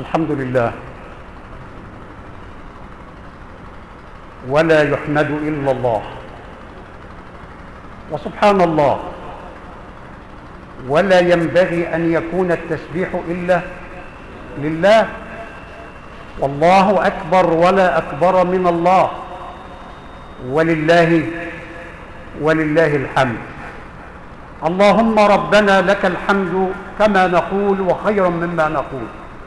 الحمد لله ولا يحمد الا الله وسبحان الله ولا ينبغي ان يكون التسبيح الا لله والله اكبر ولا اكبر من الله ولله ولله الحمد اللهم ربنا لك الحمد كما نقول وخيرا مما نقول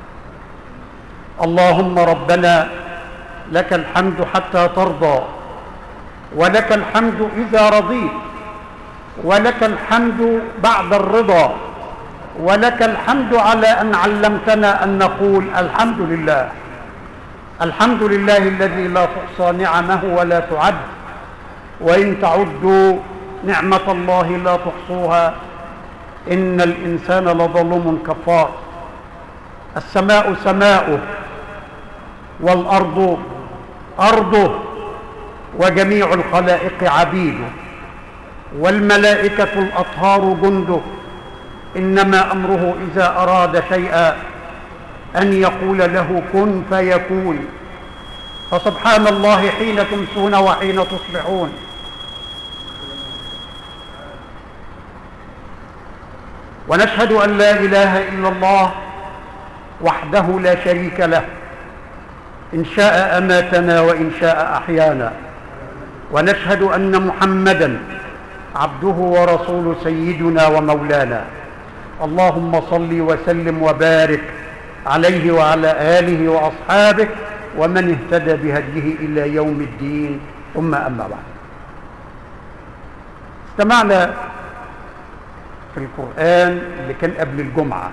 اللهم ربنا لك الحمد حتى ترضى ولك الحمد اذا رضيت ولك الحمد بعد الرضا ولك الحمد على ان علمتنا ان نقول الحمد لله الحمد لله الذي لا تحصى نعمه ولا تعد وان تعدوا نعمه الله لا تحصوها ان الانسان لظلوم كفار السماء سماؤه والارض ارضه وجميع الخلائق عبيده والملائكه الاطهار جنده انما امره اذا اراد شيئا ان يقول له كن فيكون فسبحان الله حين تمسون وحين تصبحون ونشهد ان لا اله الا الله وحده لا شريك له ان شاء اماتنا وان شاء احيانا ونشهد ان محمدا عبده ورسول سيدنا ومولانا اللهم صل وسلم وبارك عليه وعلى اله واصحابه ومن اهتدى بهديه الى يوم الدين ثم اما بعد استمعنا في القران اللي كان قبل الجمعه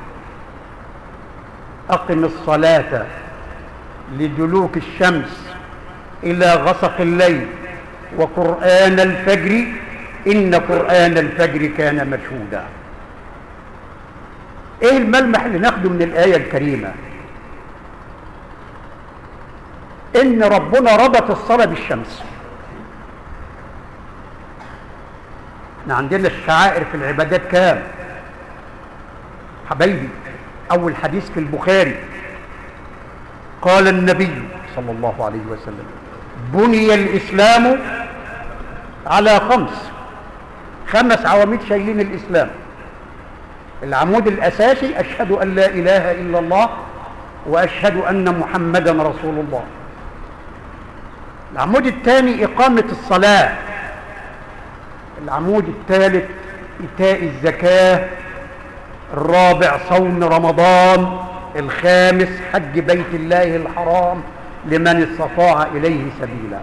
اقم الصلاه لدلوك الشمس الى غسق الليل وقران الفجر ان قران الفجر كان مشهودا ايه الملمح اللي ناخده من الايه الكريمه ان ربنا ربط الصلاه بالشمس احنا عندنا الشعائر في العبادات كام حبايبي اول حديث في البخاري قال النبي صلى الله عليه وسلم بني الاسلام على خمس خمس عواميد شايلين الاسلام العمود الاساسي اشهد ان لا اله الا الله واشهد ان محمدا رسول الله العمود الثاني اقامه الصلاه العمود الثالث ايتاء الزكاه الرابع صوم رمضان الخامس حج بيت الله الحرام لمن استطاع اليه سبيلا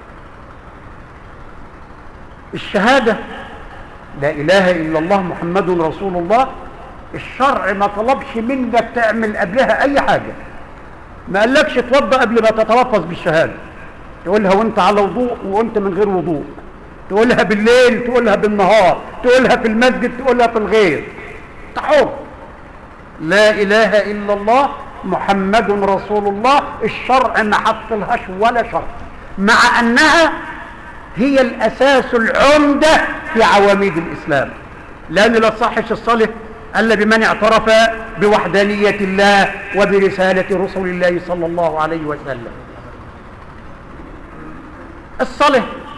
الشهاده لا اله الا الله محمد رسول الله الشرع ما طلبش منك تعمل قبلها اي حاجه ما قالكش اتوضا قبل ما تتلفظ بالشهاده تقولها وانت على وضوء وانت من غير وضوء تقولها بالليل تقولها بالنهار تقولها في المسجد تقولها في الغير حر لا اله الا الله محمد رسول الله الشرع ما حطلهاش ولا شرط مع انها هي الاساس العمده في عواميد الاسلام لان لا تصحش الصلاه الا بمن اعترف بوحدانيه الله وبرساله رسول الله صلى الله عليه وسلم الصلاه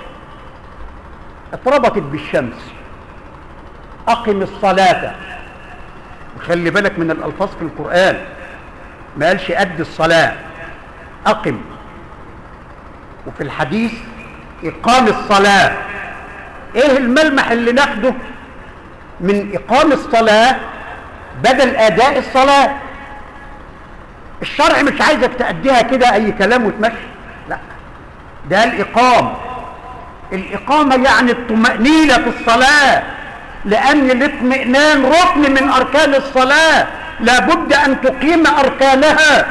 اتربطت بالشمس اقم الصلاه وخلي بالك من الالفاظ في القران ما قالش اد الصلاه اقم وفي الحديث اقام الصلاه ايه الملمح اللي ناخده من اقام الصلاه بدل اداء الصلاه الشرع مش عايزك تأديها كده اي كلام وتمشي لا ده الاقام الاقامه يعني الطمانينه في الصلاه لان الاطمئنان ركن من اركان الصلاه لابد ان تقيم اركانها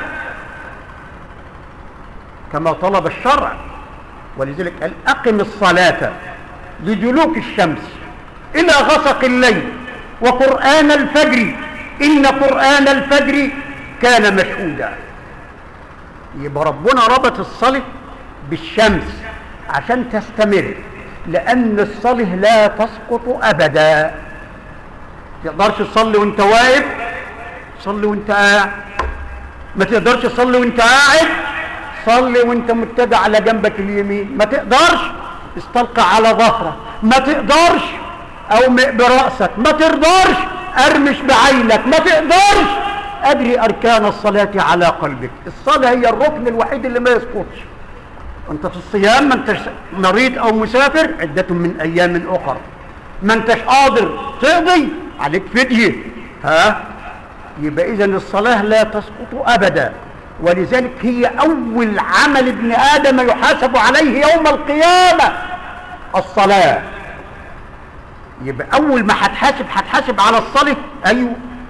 كما طلب الشرع ولذلك قال اقم الصلاه لدلوك الشمس الى غسق الليل وقران الفجر ان قران الفجر كان مشهودا يبقى ربنا ربط الصلاه بالشمس عشان تستمر لان الصلاه لا تسقط ابدا تقدرش تصلي وانت واقف صلي وانت قاعد ما تقدرش تصلي وانت قاعد صلي وانت متجه على جنبك اليمين ما تقدرش استلقى على ظهرك ما تقدرش اومئ برأسك ما تقدرش ارمش بعينك ما تقدرش اجري اركان الصلاة على قلبك الصلاة هي الركن الوحيد اللي ما يسقطش انت في الصيام ما انتش مريض او مسافر عدة من ايام اخرى ما انتش قادر تقضي عليك فدية ها يبقى اذا الصلاة لا تسقط ابدا ولذلك هي اول عمل ابن ادم يحاسب عليه يوم القيامة الصلاة يبقى اول ما هتحاسب هتحاسب على الصلاة ايوه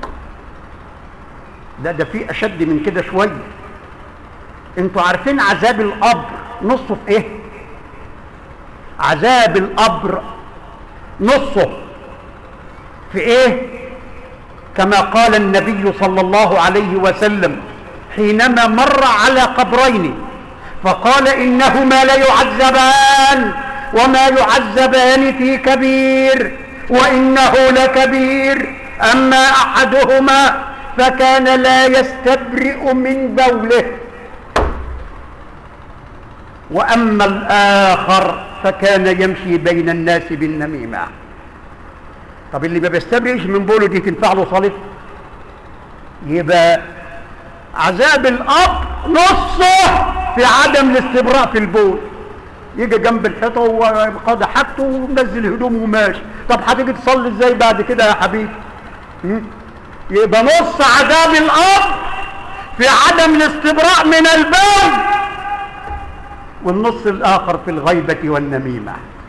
لا ده في اشد من كده شوية انتوا عارفين عذاب القبر نصه في ايه عذاب القبر نصه في ايه كما قال النبي صلى الله عليه وسلم حينما مر على قبرين فقال انهما ليعذبان وما يعذبان في كبير وانه لكبير اما احدهما فكان لا يستبرئ من بوله واما الاخر فكان يمشي بين الناس بالنميمه طب اللي ما بيستبرئش من بوله دي تنفع له صلاه يبقى عذاب الاب نصه في عدم الاستبراء في البول يجي جنب الحيطه وقضى حاجته ومنزل هدومه وماشي طب هتيجي تصلي ازاي بعد كده يا حبيبي يبقى نص عذاب الاب في عدم الاستبراء من البول والنص الاخر في الغيبه والنميمه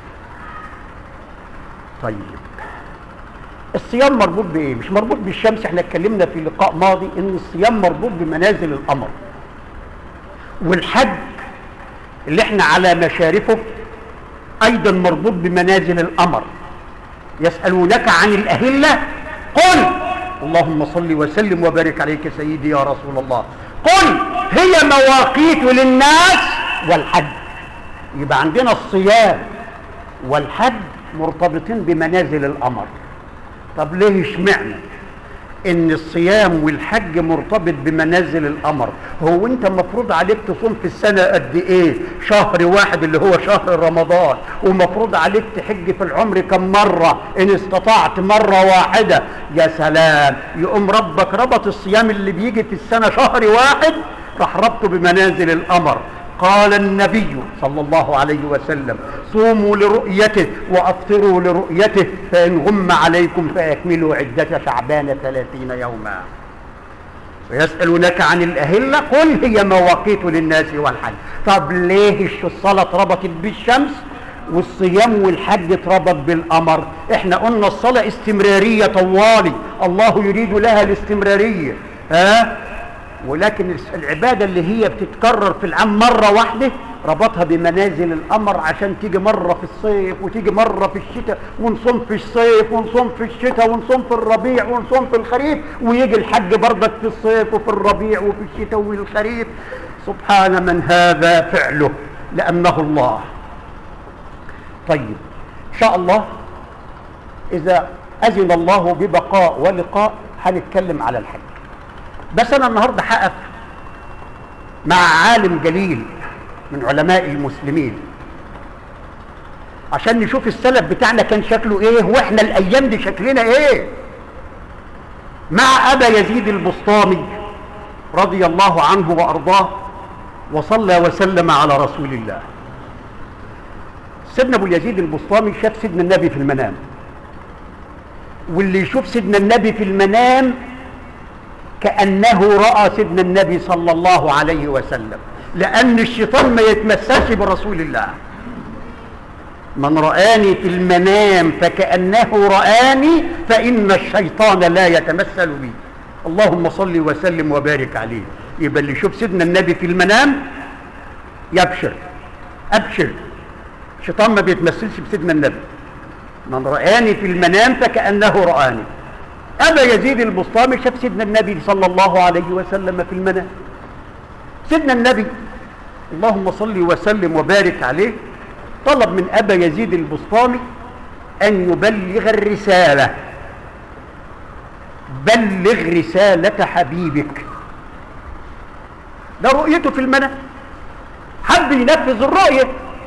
طيب الصيام مربوط بايه مش مربوط بالشمس احنا اتكلمنا في لقاء ماضي ان الصيام مربوط بمنازل القمر والحج اللي احنا على مشارفه ايضا مربوط بمنازل القمر يسالونك عن الاهله قل اللهم صل وسلم وبارك عليك سيدي يا رسول الله قل هي مواقيت للناس والحج يبقى عندنا الصيام والحج مرتبطين بمنازل القمر طب ليه اشمعنى ان الصيام والحج مرتبط بمنازل القمر هو انت مفروض عليك تصوم في السنة قد ايه شهر واحد اللي هو شهر رمضان ومفروض عليك تحج في العمر كم مرة ان استطعت مرة واحدة يا سلام يقوم ربك ربط الصيام اللي بيجي في السنة شهر واحد راح ربطه بمنازل القمر قال النبي صلى الله عليه وسلم صوموا لرؤيته وافطروا لرؤيته فان غم عليكم فاكملوا عده شعبان ثلاثين يوما ويسالونك عن الاهله قل هي مواقيت للناس والحج طب ليه الصلاه اتربطت بالشمس والصيام والحج اتربط بالقمر احنا قلنا الصلاه استمراريه طوالي الله يريد لها الاستمراريه ها ولكن العبادة اللي هي بتتكرر في العام مرة واحدة ربطها بمنازل القمر عشان تيجي مرة في الصيف وتيجي مرة في الشتاء ونصوم في الصيف ونصوم في الشتاء ونصوم في الربيع ونصوم في الخريف ويجي الحج برضك في الصيف وفي الربيع وفي الشتاء والخريف سبحان من هذا فعله لأنه الله طيب إن شاء الله إذا أذن الله ببقاء ولقاء هنتكلم على الحج بس انا النهارده هقف مع عالم جليل من علماء المسلمين عشان نشوف السلف بتاعنا كان شكله ايه واحنا الايام دي شكلنا ايه مع ابا يزيد البسطامي رضي الله عنه وارضاه وصلى وسلم على رسول الله سيدنا ابو يزيد البسطامي شاف سيدنا النبي في المنام واللي يشوف سيدنا النبي في المنام كأنه رأى سيدنا النبي صلى الله عليه وسلم لأن الشيطان ما يتمثلش برسول الله من رآني في المنام فكأنه رآني فإن الشيطان لا يتمثل بي اللهم صل وسلم وبارك عليه يبقى اللي يشوف سيدنا النبي في المنام يبشر أبشر الشيطان ما بيتمثلش بسيدنا النبي من رآني في المنام فكأنه رآني أبا يزيد البسطامي شاف سيدنا النبي صلى الله عليه وسلم في المنام سيدنا النبي اللهم صل وسلم وبارك عليه طلب من أبا يزيد البسطامي أن يبلغ الرسالة بلغ رسالة حبيبك ده رؤيته في المنام حب ينفذ الرؤية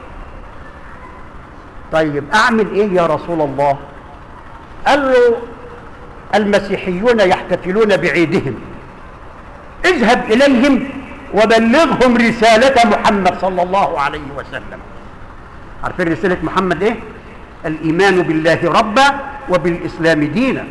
طيب اعمل ايه يا رسول الله قال له المسيحيون يحتفلون بعيدهم اذهب اليهم وبلغهم رسالة محمد صلى الله عليه وسلم عارفين رسالة محمد ايه الايمان بالله ربا وبالاسلام دينا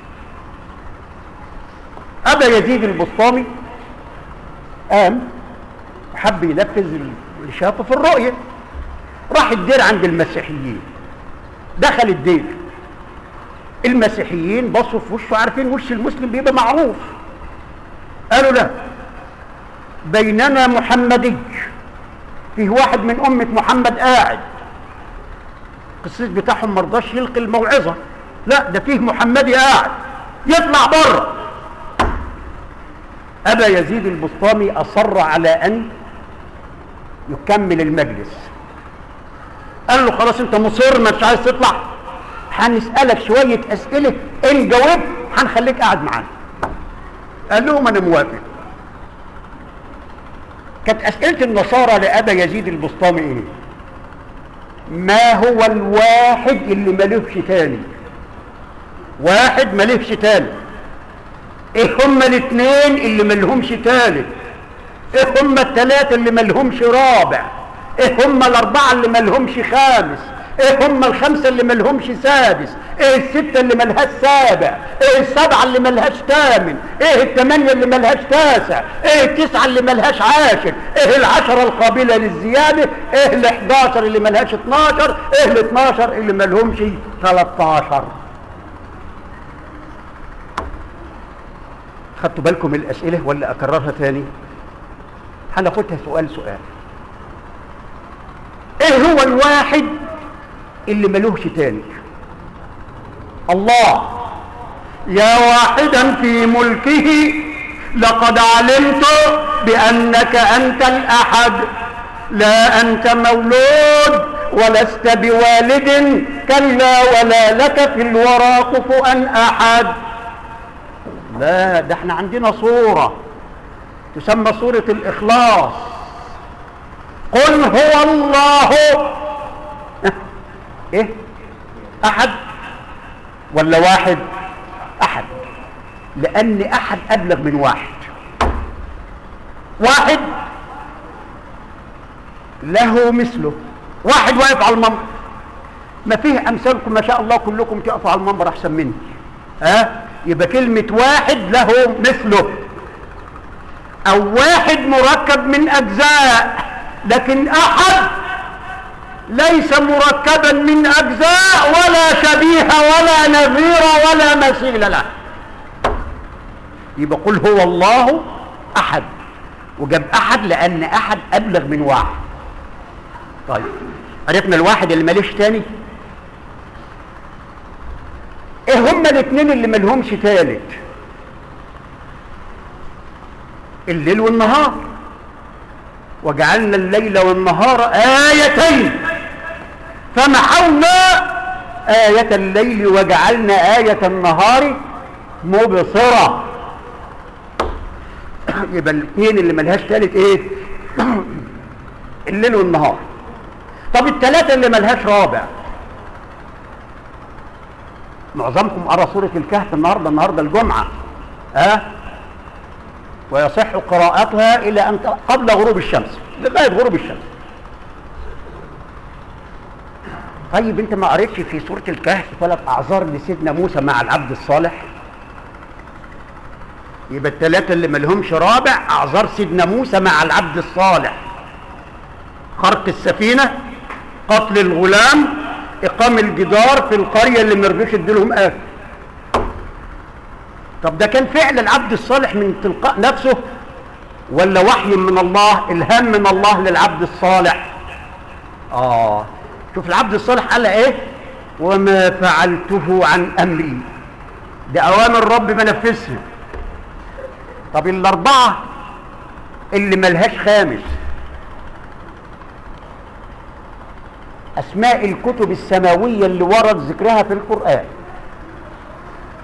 ابا يزيد البسطامي قام وحب ينفذ اللي شافه في الرؤية راح الدير عند المسيحيين دخل الدير المسيحيين بصوا في وشه عارفين وش المسلم بيبقى معروف قالوا لا بيننا محمدي فيه واحد من أمة محمد قاعد القسيس بتاعهم مرضاش يلقي الموعظة لا ده فيه محمدي قاعد يطلع بره أبا يزيد البسطامي أصر على أن يكمل المجلس قال له خلاص انت مصر ما مش عايز تطلع هنسألك شوية أسئلة إن جاوبت هنخليك قاعد معانا قال لهم أنا موافق كانت أسئلة النصارى لأبا يزيد البسطامي إيه؟ ما هو الواحد اللي ملوش تاني واحد ملوش تاني ايه هما الاثنين اللي ملهمش تالت ايه هما الثلاثة اللي ملهمش رابع ايه هما الاربعة اللي ملهمش خامس ايه هما الخمسة اللي ملهمش سادس ايه الستة اللي ملهاش سابع ايه السبعة اللي ملهاش ثامن ايه الثمانية اللي ملهاش تاسع ايه التسعة اللي ملهاش عاشر ايه العشرة القابلة للزيادة ايه الحداشر اللي ملهاش اتناشر ايه الاتناشر اللي ملهمش تلاتاشر خدتوا بالكم الأسئلة ولا أكررها تاني هناخدها سؤال سؤال ايه هو الواحد اللي ملوش تاني الله يا واحدا في ملكه لقد علمت بأنك أنت الأحد لا أنت مولود ولست بوالد كلا ولا لك في الورى كفؤا أحد لا ده احنا عندنا صورة تسمى صورة الإخلاص قل هو الله ايه احد ولا واحد احد لان احد ابلغ من واحد واحد له مثله واحد واقف على المنبر ما فيه امثالكم ما شاء الله كلكم تقفوا على المنبر احسن مني ها أه؟ يبقى كلمة واحد له مثله او واحد مركب من اجزاء لكن احد ليس مركبا من اجزاء ولا شبيه ولا نظير ولا مثيل له يبقى قل هو الله احد وجاب احد لان احد ابلغ من واحد طيب عرفنا الواحد اللي ماليش تاني ايه هما الاثنين اللي ملهمش تالت الليل والنهار وجعلنا الليل والنهار آيتين فمحونا آية الليل وجعلنا آية النهار مبصرة يبقى الاثنين اللي ملهاش تالت ايه الليل والنهار طب الثلاثة اللي ملهاش رابع معظمكم قرا سورة الكهف النهاردة النهاردة الجمعة ها أه؟ ويصح قراءتها إلى أن قبل غروب الشمس لغاية غروب الشمس طيب انت ما قريتش في سورة الكهف ثلاث أعذار لسيدنا موسى مع العبد الصالح يبقى الثلاثة اللي ملهمش رابع أعذار سيدنا موسى مع العبد الصالح خرق السفينة قتل الغلام إقام الجدار في القرية اللي مرضيش يديلهم آكل طب ده كان فعل العبد الصالح من تلقاء نفسه ولا وحي من الله الهام من الله للعبد الصالح اه شوف العبد الصالح قال ايه وما فعلته عن امري ده اوامر رب بنفذها طب الاربعه اللي ملهاش خامس اسماء الكتب السماويه اللي ورد ذكرها في القران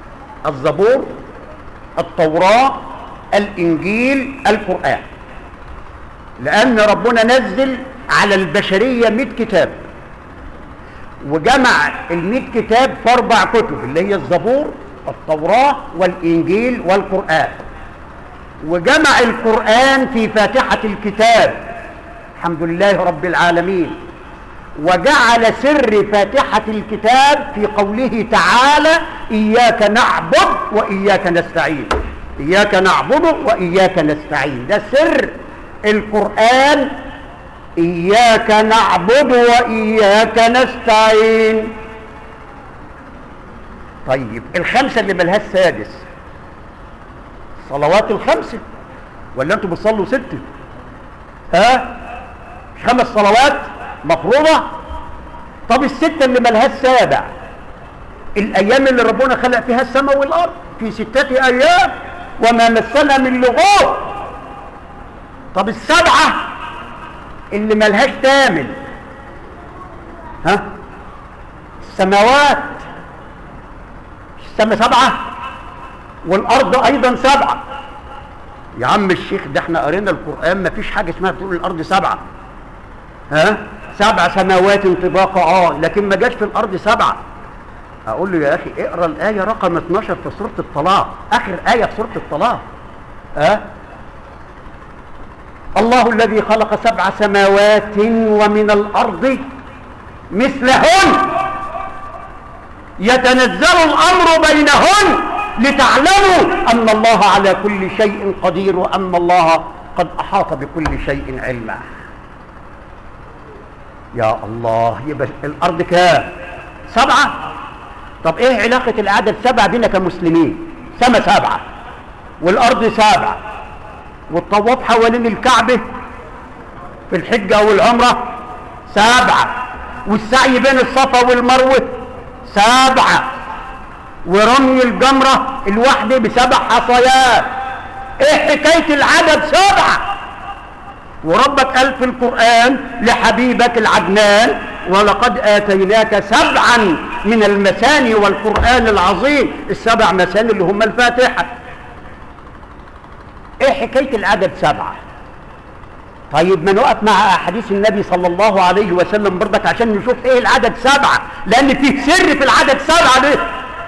الزبور التوراة الإنجيل القرآن لأن ربنا نزل على البشرية 100 كتاب وجمع ال كتاب في أربع كتب اللي هي الزبور التوراة والإنجيل والقرآن وجمع القرآن في فاتحة الكتاب الحمد لله رب العالمين وجعل سر فاتحة الكتاب في قوله تعالى إياك نعبد وإياك نستعين إياك نعبد وإياك نستعين ده سر القرآن إياك نعبد وإياك نستعين طيب الخمسة اللي ملهاش سادس صلوات الخمسة ولا انتوا بتصلوا ستة ها مش خمس صلوات مفروضة طب الستة اللي ملهاش سابع الأيام اللي ربنا خلق فيها السماء والأرض في ستة أيام وما مسنا من لغوب طب السبعة اللي ملهاش تامن ها السماوات السماء سبعة والأرض أيضا سبعة يا عم الشيخ ده احنا قرينا القرآن ما فيش حاجة اسمها بتقول الأرض سبعة ها سبع سماوات طباقا اه لكن ما جاش في الأرض سبعة أقول له يا أخي اقرأ الآية رقم 12 في سورة الطلاق آخر آية في سورة الطلاق ها الله الذي خلق سبع سماوات ومن الأرض مثلهن يتنزل الأمر بينهن لتعلموا أن الله على كل شيء قدير وأن الله قد أحاط بكل شيء علما يا الله يبقى الأرض كام سبعة طب إيه علاقة العدد سبعة بينا كمسلمين سما سبعة والأرض سبعة والطواف حوالين الكعبة في الحجة والعمرة سبعة والسعي بين الصفا والمروة سبعة ورمي الجمرة الواحدة بسبع حصيات ايه حكاية العدد سبعة وربك قال في القرآن لحبيبك العدنان ولقد آتيناك سبعا من المثاني والقرآن العظيم السبع مثاني اللي هم الفاتحة ايه حكاية العدد سبعة طيب ما نقف مع احاديث النبي صلى الله عليه وسلم برضك عشان نشوف ايه العدد سبعة لان فيه سر في العدد سبعة ده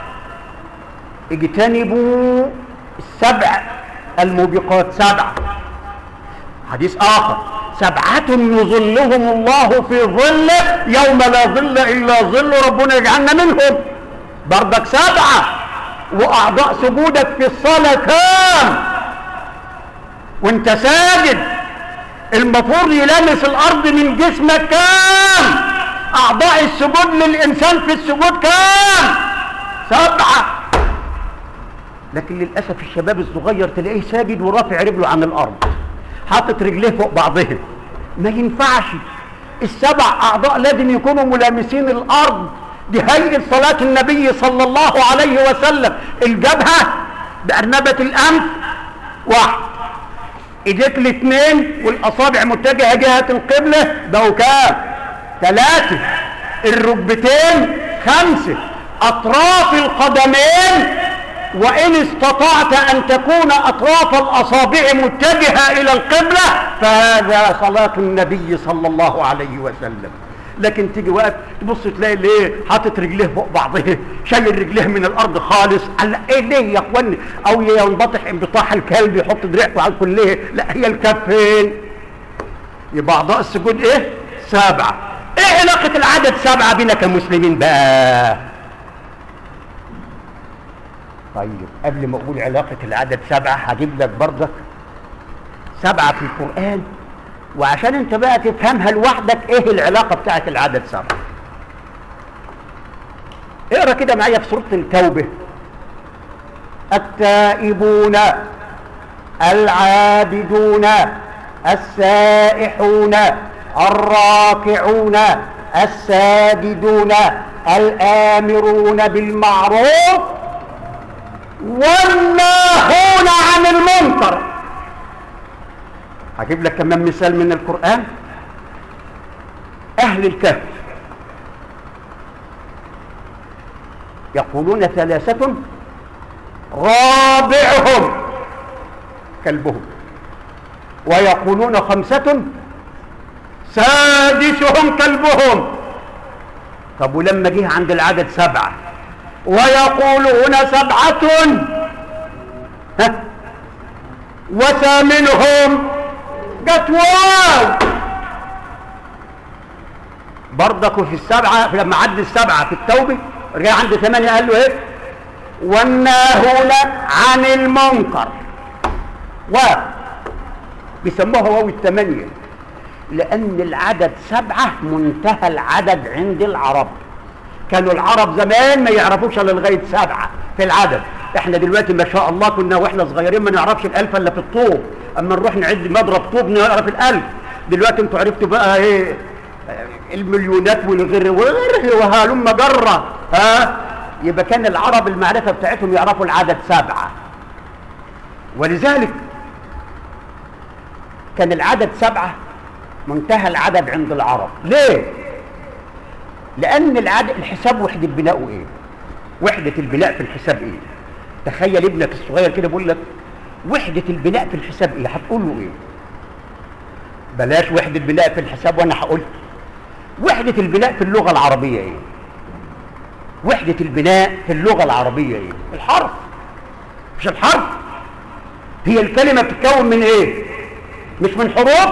اجتنبوا السبع الموبقات سبعة حديث اخر سبعة يظلهم الله في ظله يوم لا ظل الا ظل ربنا يجعلنا منهم برضك سبعة واعضاء سجودك في الصلاة كام وانت ساجد المفروض يلامس الارض من جسمك كام اعضاء السجود للانسان في السجود كام سبعة لكن للاسف الشباب الصغير تلاقيه ساجد ورافع رجله عن الارض حاطط رجليه فوق بعضهم ما ينفعش السبع اعضاء لازم يكونوا ملامسين الارض دي هيئه صلاه النبي صلى الله عليه وسلم الجبهه بارنبه الانف واحد ايديك الاثنين والاصابع متجهه جهه القبله بقوا كام ثلاثه الركبتين خمسه اطراف القدمين وان استطعت ان تكون اطراف الاصابع متجهه الى القبله فهذا صلاه النبي صلى الله عليه وسلم لكن تيجي واقف تبص تلاقي ليه حاطط رجليه فوق بعضها شايل رجليه من الارض خالص قال ايه ليه يا اخواني او ينبطح انبطاح الكلب يحط دراعته على الكليه لا هي الكفين يبقى اعضاء السجود ايه سبعه ايه علاقه العدد سبعه بينا كمسلمين بقى طيب قبل ما اقول علاقه العدد سبعه هجيب لك برضك سبعه في القران وعشان انت بقى تفهمها لوحدك ايه العلاقه بتاعت العدد سبعه اقرا كده معايا في سوره التوبه التائبون العابدون السائحون الراكعون الساجدون الامرون بالمعروف والناهون عن المنكر هجيب لك كمان مثال من القرآن أهل الكهف يقولون ثلاثة رابعهم كلبهم ويقولون خمسة سادسهم كلبهم طب ولما جه عند العدد سبعة ويقولون سبعة ها وثامنهم جت واو برضك في السبعة لما عد السبعة في التوبة رجع عند ثمانية قال له ايه والناهون عن المنكر و بيسموها واو الثمانية لأن العدد سبعة منتهى العدد عند العرب كانوا العرب زمان ما يعرفوش الا لغايه سبعه في العدد احنا دلوقتي ما شاء الله كنا واحنا صغيرين ما نعرفش الالف الا في الطوب اما نروح نعد مضرب طوب نعرف الالف دلوقتي انتوا عرفتوا بقى ايه المليونات والغير والغير وهلم جره ها يبقى كان العرب المعرفه بتاعتهم يعرفوا العدد سبعه ولذلك كان العدد سبعه منتهى العدد عند العرب ليه لان العدد الحساب وحده بناؤه ايه وحده البناء في الحساب ايه تخيل ابنك الصغير كده بيقول لك وحده البناء في الحساب ايه هتقول له ايه بلاش وحده بناء في الحساب وانا هقول وحده البناء في اللغه العربيه ايه وحده البناء في اللغه العربيه ايه الحرف مش الحرف هي الكلمه بتتكون من ايه مش من حروف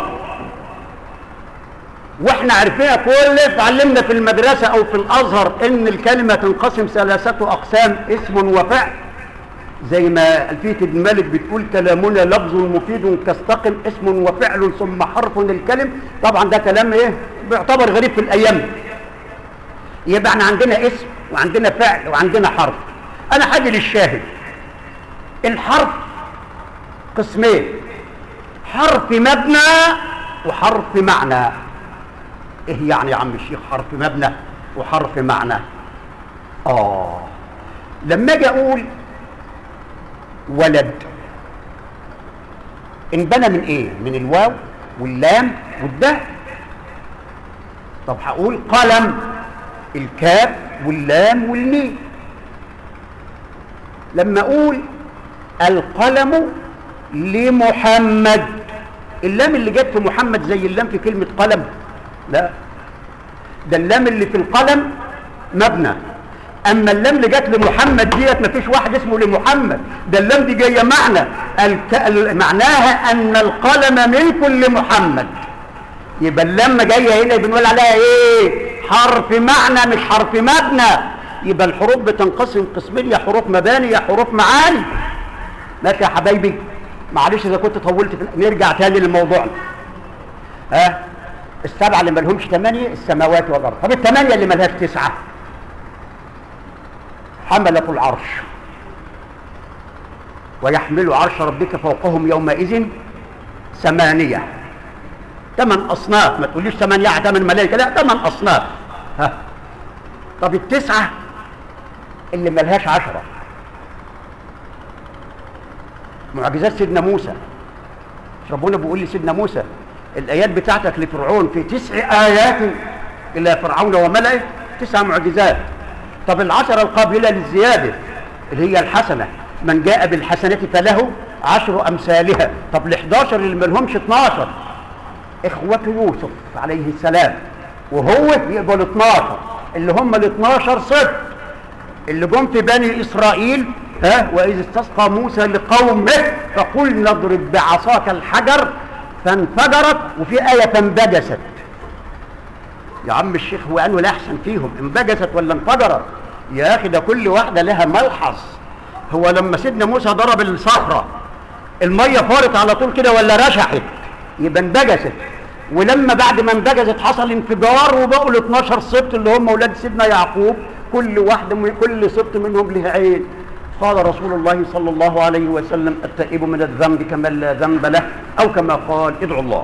واحنا عارفينها كل اتعلمنا في المدرسة او في الازهر ان الكلمة تنقسم ثلاثة اقسام اسم وفعل زي ما الفية ابن مالك بتقول كلامنا لفظ مفيد كاستقم اسم وفعل ثم حرف الكلم طبعا ده كلام ايه بيعتبر غريب في الايام يبقى احنا عندنا اسم وعندنا فعل وعندنا حرف انا حاجة للشاهد الحرف قسمين حرف مبنى وحرف معنى ايه يعني يا عم الشيخ حرف مبنى وحرف معنى اه لما اجي اقول ولد انبنى من ايه من الواو واللام والدال طب هقول قلم الكاف واللام والميم لما اقول القلم لمحمد اللام اللي جت في محمد زي اللام في كلمه قلم لا ده اللام اللي في القلم مبنى اما اللام اللي جت لمحمد ديت مفيش واحد اسمه لمحمد ده اللام دي جايه معنى الك... معناها ان القلم ملك لمحمد يبقى اللام جايه هنا بنقول عليها ايه حرف معنى مش حرف مبنى يبقى الحروف بتنقسم قسمين يا حروف مباني يا حروف معاني لك يا حبايبي معلش اذا كنت طولت في نرجع تاني لموضوعنا ها السبعه اللي مالهمش ثمانيه السماوات والارض طب الثمانيه اللي مالهاش تسعه حملة العرش ويحمل عرش ربك فوقهم يومئذ ثمانية ثمان أصناف ما تقوليش ثمانية ثمان ملائكة لا ثمان أصناف ها طب التسعة اللي ملهاش عشرة معجزات سيدنا موسى ربنا بيقول لسيدنا موسى الآيات بتاعتك لفرعون في تسع آيات إلى فرعون وملئه تسع معجزات طب العشرة القابلة للزيادة اللي هي الحسنة من جاء بالحسنة فله عشر أمثالها طب ال11 اللي ملهمش 12 إخوة يوسف عليه السلام وهو يقبل 12 اللي هم ال 12 صفر اللي جم في بني إسرائيل ها وإذ استسقى موسى لقومه فقل نضرب بعصاك الحجر فانفجرت وفي آية فانبجست يا عم الشيخ هو انه لا احسن فيهم انبجست ولا انفجرت يا اخي ده كل واحده لها ملحظ هو لما سيدنا موسى ضرب الصخره الميه فارت على طول كده ولا رشحت يبقى انبجست ولما بعد ما انبجست حصل انفجار وبقوا ال 12 سبط اللي هم اولاد سيدنا يعقوب كل واحده من كل سبط منهم له عين قال رسول الله صلى الله عليه وسلم التائب من الذنب كمن لا ذنب له او كما قال ادعوا الله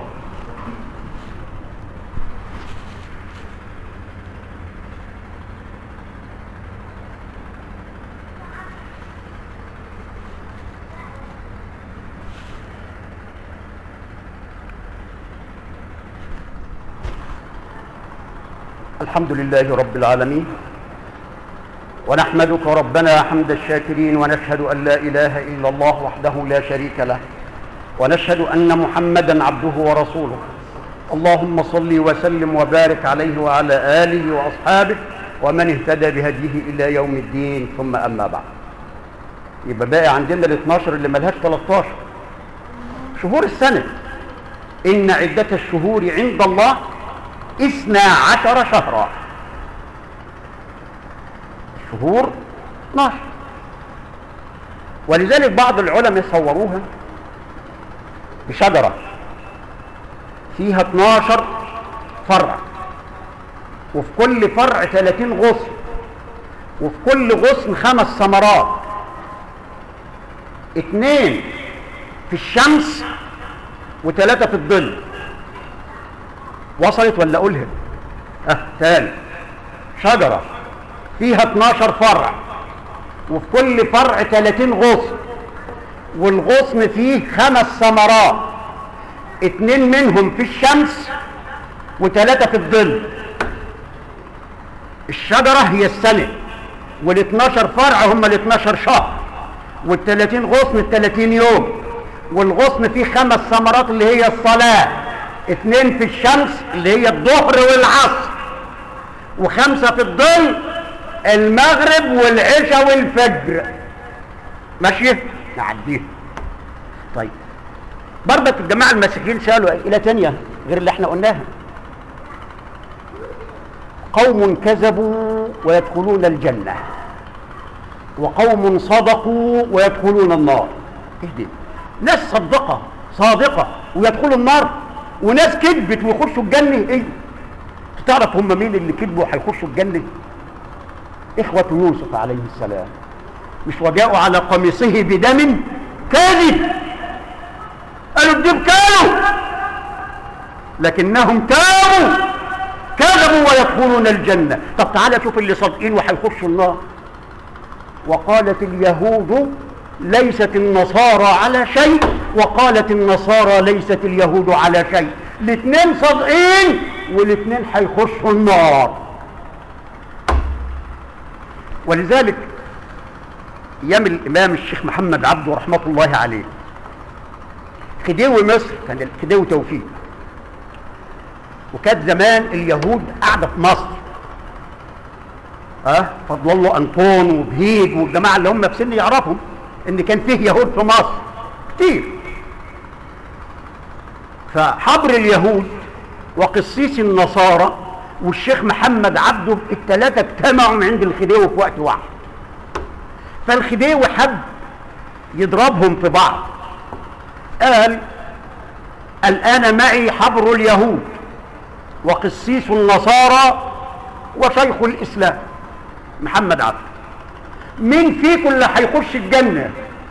الحمد لله رب العالمين ونحمدك ربنا حمد الشاكرين ونشهد أن لا إله إلا الله وحده لا شريك له ونشهد أن محمدا عبده ورسوله اللهم صل وسلم وبارك عليه وعلى آله وأصحابه ومن اهتدى بهديه إلى يوم الدين ثم أما بعد يبقى باقي عندنا ال 12 اللي ملهاش 13 شهور السنة إن عدة الشهور عند الله اثنا عشر شهرا شهور 12 ولذلك بعض العلماء صوروها بشجرة فيها 12 فرع وفي كل فرع 30 غصن وفي كل غصن خمس ثمرات اتنين في الشمس وثلاثة في الظل وصلت ولا اقولها اه تاني شجرة فيها 12 فرع وفي كل فرع 30 غصن والغصن فيه خمس ثمرات اتنين منهم في الشمس وثلاثة في الظل الشجرة هي السنة وال 12 فرع هم ال 12 شهر وال 30 غصن ال 30 يوم والغصن فيه خمس ثمرات اللي هي الصلاة اتنين في الشمس اللي هي الظهر والعصر وخمسة في الظل المغرب والعشاء والفجر ماشي نعديه طيب برضك الجماعة المسيحيين سألوا أسئلة تانية غير اللي احنا قلناها قوم كذبوا ويدخلون الجنة وقوم صدقوا ويدخلون النار اهدي ناس صدقة صادقة ويدخلوا النار وناس كذبت ويخشوا الجنة ايه تعرف هم مين اللي كذبوا هيخشوا الجنة إخوة يوسف عليه السلام مش وجاءوا على قميصه بدم كاذب قالوا الدب كانوا لكنهم تابوا كذبوا ويدخلون الجنة طب تعالى شوف اللي صادقين وهيخشوا النار وقالت اليهود ليست النصارى على شيء وقالت النصارى ليست اليهود على شيء الاثنين صادقين والاثنين هيخشوا النار ولذلك ايام الامام الشيخ محمد عبده رحمه الله عليه خديوي مصر كان خديوي توفيق وكانت زمان اليهود قاعده في مصر ها أه؟ فضل الله انطون وبهيج والجماعه اللي هم في سن يعرفهم ان كان فيه يهود في مصر كتير فحبر اليهود وقسيس النصارى والشيخ محمد عبده الثلاثه اجتمعوا عند الخديوي في وقت واحد فالخديوي حب يضربهم في بعض قال الآن معي حبر اليهود وقسيس النصارى وشيخ الإسلام محمد عبد مين فيكم اللي هيخش الجنة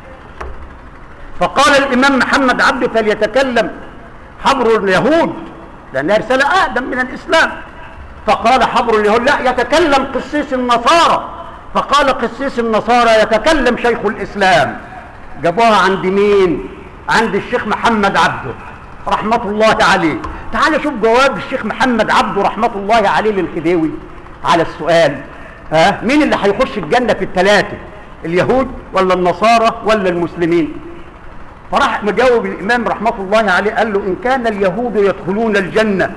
فقال الإمام محمد عبد فليتكلم حبر اليهود لأنها رسالة أقدم من الإسلام فقال حبر اليهود لا يتكلم قسيس النصارى فقال قسيس النصارى يتكلم شيخ الإسلام جابوها عند مين عند الشيخ محمد عبده رحمة الله عليه تعال شوف جواب الشيخ محمد عبده رحمة الله عليه للخديوي على السؤال ها مين اللي هيخش الجنة في الثلاثة اليهود ولا النصارى ولا المسلمين فراح مجاوب الإمام رحمة الله عليه قال له إن كان اليهود يدخلون الجنة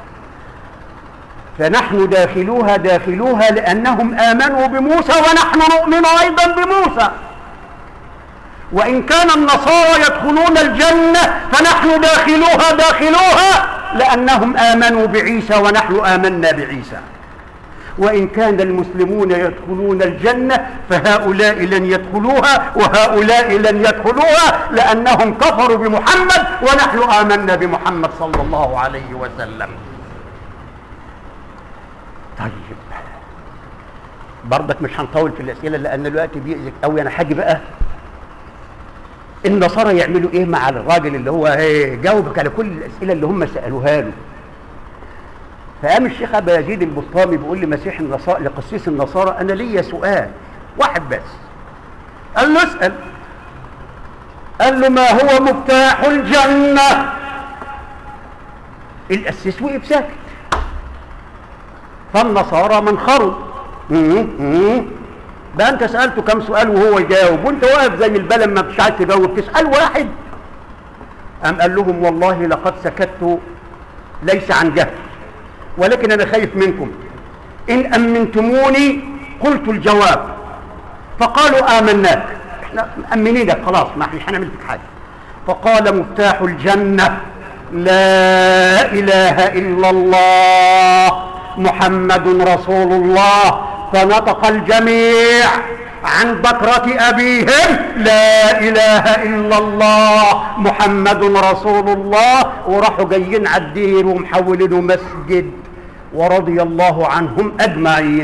فنحن داخلوها داخلوها لأنهم آمنوا بموسى ونحن نؤمن أيضا بموسى وإن كان النصارى يدخلون الجنة فنحن داخلوها داخلوها لأنهم آمنوا بعيسى ونحن آمنا بعيسى وإن كان المسلمون يدخلون الجنة فهؤلاء لن يدخلوها وهؤلاء لن يدخلوها لأنهم كفروا بمحمد ونحن آمنا بمحمد صلى الله عليه وسلم طيب برضك مش هنطول في الأسئلة لأن الوقت بيأذك أوي أنا حاجة بقى النصارى يعملوا ايه مع الراجل اللي هو ايه جاوبك على كل الاسئله اللي هم سالوها له فقام الشيخ ابا يزيد البسطامي بيقول لمسيح النصارى لقسيس النصارى انا ليا سؤال واحد بس قال له اسال قال له ما هو مفتاح الجنه القسيس وقف ساكت فالنصارى منخروا ده انت سالته كم سؤال وهو يجاوب وانت واقف زي البلم ما مش عايز تجاوب تسال واحد قام قال لهم والله لقد سكت ليس عن جهل ولكن انا خايف منكم ان امنتموني قلت الجواب فقالوا امناك احنا مامنينك خلاص ما احنا هنعمل فيك حاجه فقال مفتاح الجنه لا اله الا الله محمد رسول الله فنطق الجميع عن بكرة أبيهم لا إله إلا الله محمد رسول الله وراحوا جايين على الدير ومحولينه مسجد ورضي الله عنهم أجمعين